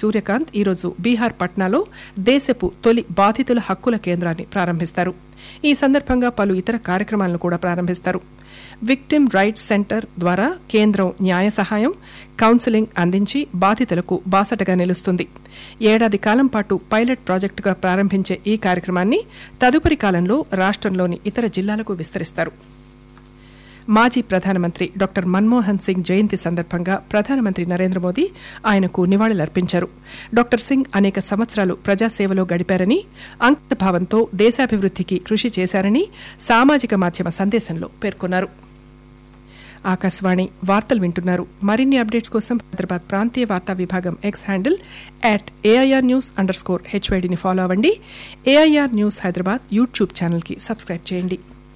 సూర్యకాంత్ ఈరోజు బీహార్ పట్నాలో దేశపు తొలి బాధితుల హక్కుల కేంద్రాన్ని ప్రారంభిస్తారు ఈ సందర్భంగా పలు ఇతర కార్యక్రమాలను కూడా ప్రారంభిస్తారు విక్టిమ్ రైట్స్ సెంటర్ ద్వారా కేంద్రం న్యాయ సహాయం కౌన్సిలింగ్ అందించి బాధితులకు బాసటగా నిలుస్తుంది ఏడాది కాలం పాటు పైలట్ ప్రాజెక్టుగా ప్రారంభించే ఈ కార్యక్రమాన్ని తదుపరి కాలంలో రాష్ట్రంలోని ఇతర జిల్లాలకు విస్తరిస్తారు మాజీ ప్రధానమంత్రి డాక్టర్ మన్మోహన్ సింగ్ జయంతి సందర్భంగా ప్రధానమంత్రి నరేంద్ర మోదీ ఆయనకు నివాళులర్పించారు డాక్టర్ సింగ్ అనేక సంవత్సరాలు ప్రజాసేవలో గడిపారని అంకితభావంతో దేశాభివృద్ధికి కృషి చేశారని సామాజిక మాధ్యమ సందేశంలో పేర్కొన్నారు ఆకాశవాణి వార్తలు వింటున్నారు మరిన్ని అప్డేట్స్ కోసం హైదరాబాద్ ప్రాంతీయ వార్తా విభాగం X handle at AIR news underscore హెచ్వైడిని ఫాలో అవ్వండి ఏఐఆర్ న్యూస్ హైదరాబాద్ యూట్యూబ్ ఛానల్కి సబ్స్క్రైబ్ చేయండి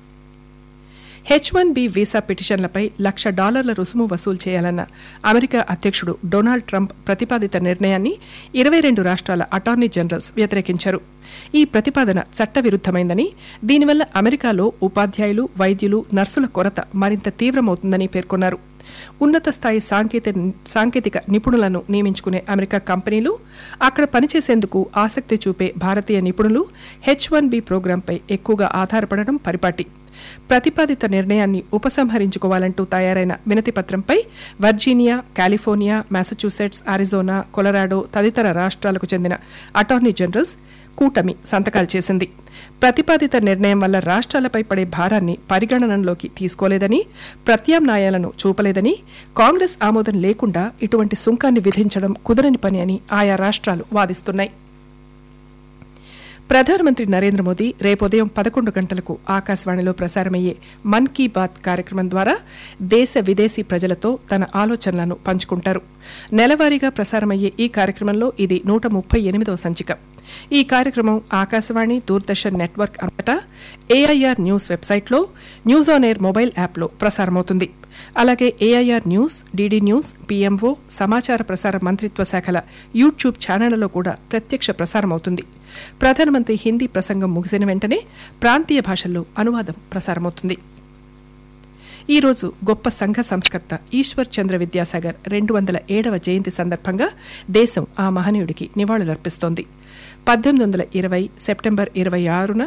హెచ్ వన్ బి వీసా పిటిషన్లపై లక్ష డాలర్ల రుసుము వసూలు చేయాలన్న అమెరికా అధ్యక్షుడు డొనాల్డ్ ట్రంప్ ప్రతిపాదిత నిర్ణయాన్ని ఇరవై రెండు రాష్ట్రాల అటార్నీ జనరల్స్ వ్యతిరేకించారు ఈ ప్రతిపాదన చట్టవిరుద్దమైందని దీనివల్ల అమెరికాలో ఉపాధ్యాయులు వైద్యులు నర్సుల కొరత మరింత తీవ్రమవుతుందని పేర్కొన్నారు ఉన్నత స్థాయి సాంకేతిక సాంకేతిక నిపుణులను నియమించుకునే అమెరికా కంపెనీలు అక్కడ పనిచేసేందుకు ఆసక్తి చూపే భారతీయ నిపుణులు హెచ్ వన్ బి ప్రోగ్రాంపై ఎక్కువగా ఆధారపడడం పరిపాటి ప్రతిపాదిత నిర్ణయాన్ని ఉపసంహరించుకోవాలంటూ తయారైన వినతి పత్రంపై Virginia California Massachusetts Arizona Colorado తదితర రాష్ట్రాలకు చెందిన అటార్నీ జనరల్స్ కూటమి సంతకాలు చేసింది ప్రతిపాదిత నిర్ణయం వల్ల రాష్ట్రాలపై పడే భారాన్ని పరిగణనలోకి తీసుకోలేదని ప్రత్యామ్నాయాలను చూపలేదని కాంగ్రెస్ ఆమోదం లేకుండా ఇటువంటి సుంకాన్ని విధించడం కుదరని పని అని ఆయా రాష్ట్రాలు వాదిస్తున్నాయి ప్రధానమంత్రి నరేంద్ర మోదీ రేపు ఉదయం పదకొండు గంటలకు ఆకాశవాణిలో ప్రసారమయ్యే మన్ కీ బాత్ కార్యక్రమం ద్వారా దేశ విదేశీ ప్రజలతో తన ఆలోచనలను పంచుకుంటారు నెలవారీగా ప్రసారమయ్యే ఈ కార్యక్రమంలో ఇది నూట ముప్పై ఎనిమిదవ సంచిక ఈ కార్యక్రమం ఆకాశవాణి దూరదర్శన్ నెట్వర్క్ అంతటా ఏఐఆర్ న్యూస్ వెబ్సైట్లో న్యూస్ ఆన్ ఎయిర్ మొబైల్ యాప్లో ప్రసారమవుతుంది అలాగే AIR news DD news PMO సమాచార ప్రసార మంత్రిత్వ శాఖల యూట్యూబ్ ఛానళ్లలో కూడా ప్రత్యక్ష ప్రసారమవుతుంది ప్రధానమంత్రి హిందీ ప్రసంగం ముగిసిన వెంటనే ప్రాంతీయ భాషల్లో అనువాదం ప్రసారమవుతుంది ఈ రోజు గొప్ప సంఘ సంస్కర్త ఈశ్వర్ చంద్ర విద్యాసాగర్ రెండు వందల ఏడవ జయంతి సందర్భంగా దేశం ఆ మహనీయుడికి నివాళులర్పిస్తోంది పద్దెనిమిది వందల ఇరవై సెప్టెంబర్ ఇరవై ఆరున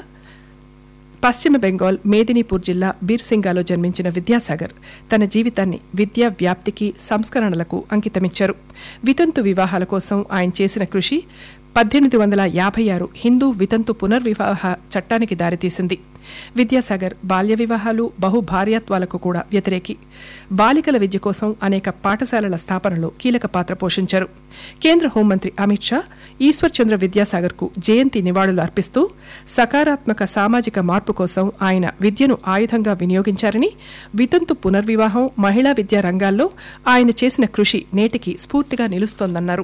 పశ్చిమ బెంగాల్ మేదినీపూర్ జిల్లా బీర్సింగాలో జన్మించిన విద్యాసాగర్ తన జీవితాన్ని విద్యా వ్యాప్తికి సంస్కరణలకు అంకితమిచ్చారు వితంతు వివాహాల కోసం ఆయన చేసిన కృషి పద్దెనిమిది వందల యాభై ఆరు హిందూ వితంతు పునర్వివాహ చట్టానికి దారితీసింది విద్యాసాగర్ బాల్య వివాహాలు బహు భార్యాత్వాలకు కూడా వ్యతిరేకి బాలికల విద్య కోసం అనేక పాఠశాలల స్థాపనలో కీలక పాత్ర పోషించారు కేంద్ర హోంమంత్రి అమిత్ షా ఈశ్వర్ చంద్ర విద్యాసాగర్ కు జయంతి నివాళులు అర్పిస్తూ సకారాత్మక సామాజిక మార్పు కోసం ఆయన విద్యను ఆయుధంగా వినియోగించారని వితంతు పునర్వివాహం మహిళా విద్యా రంగాల్లో ఆయన చేసిన కృషి నేటికి స్ఫూర్తిగా నిలుస్తోందన్నారు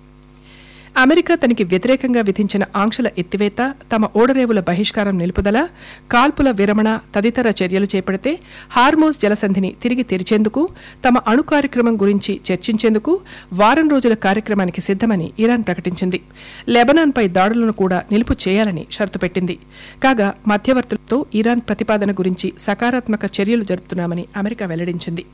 అమెరికా తనకి వ్యతిరేకంగా విధించిన ఆంక్షల ఎత్తివేత తమ ఓడరేవుల బహిష్కారం నిలుపుదల కాల్పుల విరమణ తదితర చర్యలు చేపడితే హార్మోజ్ జలసంధిని తిరిగి తెరిచేందుకు తమ అణు కార్యక్రమం గురించి చర్చించేందుకు వారం రోజుల కార్యక్రమానికి సిద్దమని ఇరాన్ ప్రకటించింది లెబనాన్పై దాడులను కూడా నిలుపు చేయాలని షరతు పెట్టింది కాగా మధ్యవర్తులతో ఇరాన్ ప్రతిపాదన గురించి సకారాత్మక చర్యలు జరుపుతున్నామని అమెరికా వెల్లడించింది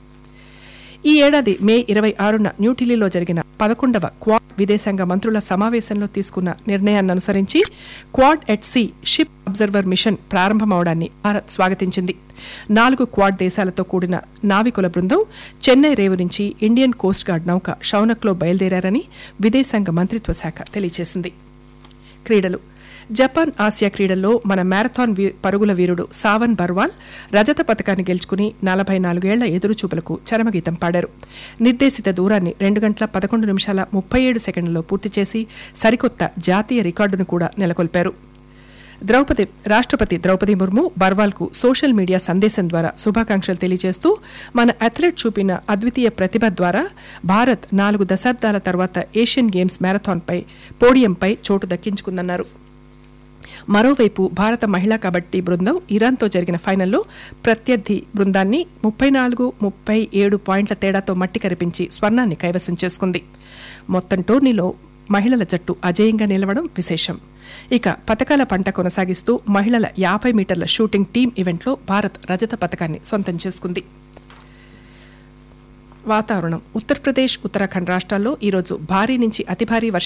ఈ ఏడాది మే ఇరవై ఆరున న్యూఢిల్లీలో జరిగిన పదకొండవ క్వాడ్ విదేశాంగ మంత్రుల సమావేశంలో తీసుకున్న నిర్ణయాన్ని అనుసరించి Quad at sea ship observer mission ప్రారంభమవడాన్ని భారత్ స్వాగతించింది నాలుగు క్వాడ్ దేశాలతో కూడిన నావికుల బృందం చెన్నై రేవు నుంచి ఇండియన్ కోస్ట్ గార్డ్ నౌక షౌనక్లో బయలుదేరారని విదేశాంగ మంత్రిత్వ శాఖ తెలియజేసింది క్రీడలు జపాన్ ఆసియా క్రీడల్లో మన మ్యారథాన్ వీ- పరుగుల వీరుడు సావన్ బర్వాల్ రజత పథకాన్ని గెలుచుకుని నలభై నాలుగేళ్ల ఎదురుచూపులకు చరమగీతం పాడారు నిర్దేశిత దూరాన్ని రెండు గంటల పదకొండు నిమిషాల ముప్పై ఏడు సెకండ్లలో పూర్తి చేసి సరికొత్త జాతీయ రికార్డును కూడా నెలకొల్పారు ద్రౌపది రాష్ట్రపతి ద్రౌపది ముర్ము బర్వాల్కు సోషల్ మీడియా సందేశం ద్వారా శుభాకాంక్షలు తెలియజేస్తూ మన అథ్లెట్ చూపిన అద్వితీయ ప్రతిభ ద్వారా భారత్ నాలుగు దశాబ్దాల తర్వాత ఏషియన్ గేమ్స్ మ్యారథాన్పై పోడియంపై చోటు దక్కించుకుందన్నారు మరోవైపు భారత మహిళా కబడ్డీ బృందం ఇరాన్తో జరిగిన ఫైనల్లో ప్రత్యర్థి బృందాన్ని ముప్పై నాలుగు ముప్పై ఏడు పాయింట్ల తేడాతో మట్టి కరిపించి స్వర్ణాన్ని కైవసం చేసుకుంది మొత్తం టోర్నీలో మహిళల జట్టు అజేయంగా నిలవడం విశేషం ఇక పథకాల పంట కొనసాగిస్తూ మహిళల యాభై మీటర్ల షూటింగ్ టీం ఈవెంట్లో భారత్ రజత పథకాన్ని సొంతం చేసుకుంది వాతావరణం ఉత్తరప్రదేశ్ ఉత్తరాఖండ్ రాష్ట్రాల్లో ఈరోజు భారీ నుంచి అతి భారీ వర్ష